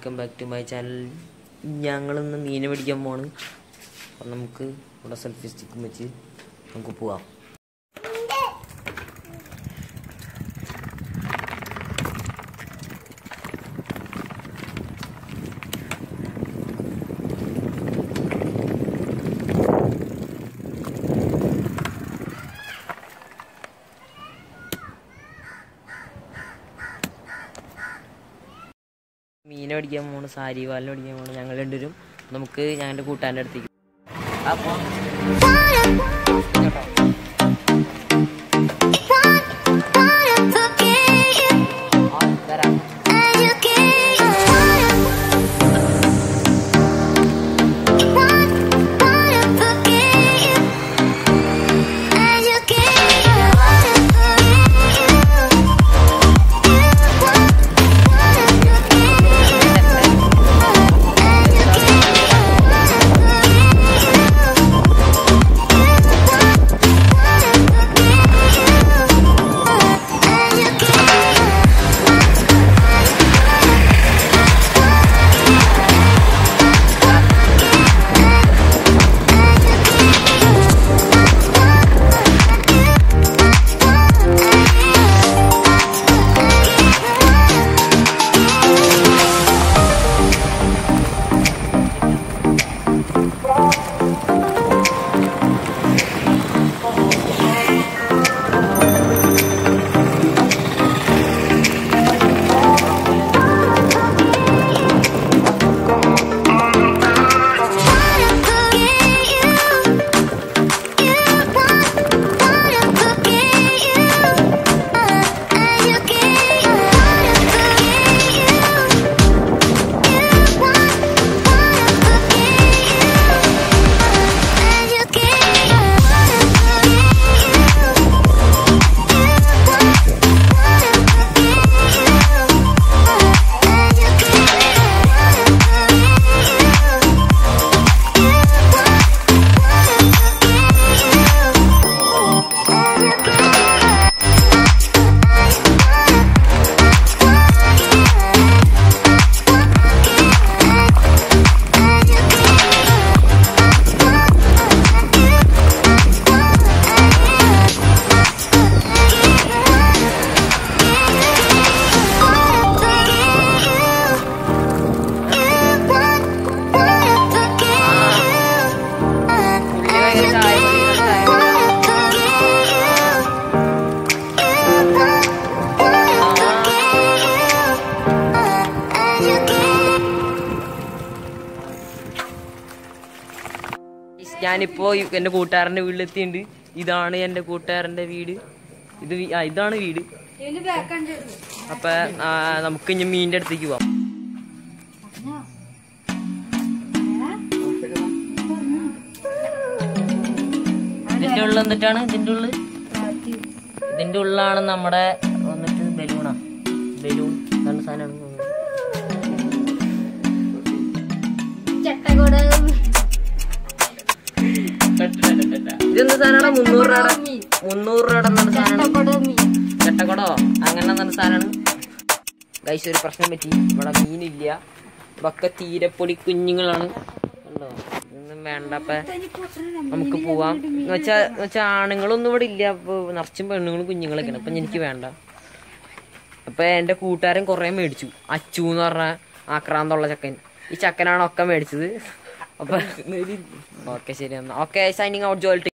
welcome back to my channel ഞങ്ങളിന്ന് മീൻ പിടിക്കാൻ പോണ് അപ്പം നമുക്ക് ഇവിടെ സെൽഫി സ്റ്റിക്കും വെച്ച് നമുക്ക് പോവാം മീനെ പിടിക്കാൻ പോണ് സാരി വാലിനെ പിടിക്കാൻ പോണ് ഞങ്ങൾ രണ്ടുപേരും നമുക്ക് ഞങ്ങളുടെ കൂട്ടാൻ്റെ അടുത്തേക്ക് അപ്പോൾ തരാം ഞാനിപ്പോ ഈ- എന്റെ കൂട്ടുകാരന്റെ വീട്ടിലെത്തിയിട്ടുണ്ട് ഇതാണ് എന്റെ കൂട്ടുകാരന്റെ വീട് ഇത് വീ- ആ, ഇതാണ് വീട് അപ്പൊ ആ, നമുക്ക് ഇനി മീനിന്റെ അടുത്തേക്ക് പോവാം ഇതിന്റെ ഉള്ളിൽ എന്നിട്ടാണ് ഇതിന്റെ ഉള്ളിൽ ഇതിന്റെ ഉള്ളിലാണ് നമ്മുടെ വന്നിട്ട് ബലൂണാ ബലൂൺ എന്താണ് സാധനമാണ് ഇതെന്ത് സാധനമാണ് മുന്നൂറ് രൂപയുടെ മുന്നൂറ് രൂപയുടെ എന്താണ് സാധനമാണ് ചട്ടക്കടോ അങ്ങനെ എന്താണ് സാധനമാണ് ഗൈസ് ഒരു പ്രശ്നം പറ്റി ഇവിടെ മീനില്ല ഇതൊക്കെ തീരെപ്പൊടി കുഞ്ഞുങ്ങളാണ് കണ്ടോ ഇതൊന്നും വേണ്ട അപ്പൊ നമുക്ക് പോവാം എന്ന് വെച്ചാ എന്ന് വെച്ചാ ആണുങ്ങളൊന്നും ഇവിടെ ഇല്ല അപ്പൊ നിറച്ചും പെണ്ണുങ്ങളും കുഞ്ഞുങ്ങളൊക്കെയാണ് അപ്പൊ എനിക്ക് വേണ്ട അപ്പൊ എന്റെ കൂട്ടുകാരൻ കുറെ മേടിച്ചു അച്ചു എന്ന് പറഞ്ഞ ആക്രാന്തുള്ള ചക്കൻ ഈ ചക്കനാണ് ഒക്കെ മേടിച്ചത് അപ്പൊ ഓക്കെ ശരി എന്നാ ഓക്കെ സൈനിങ് ഔട്ട് ജോലി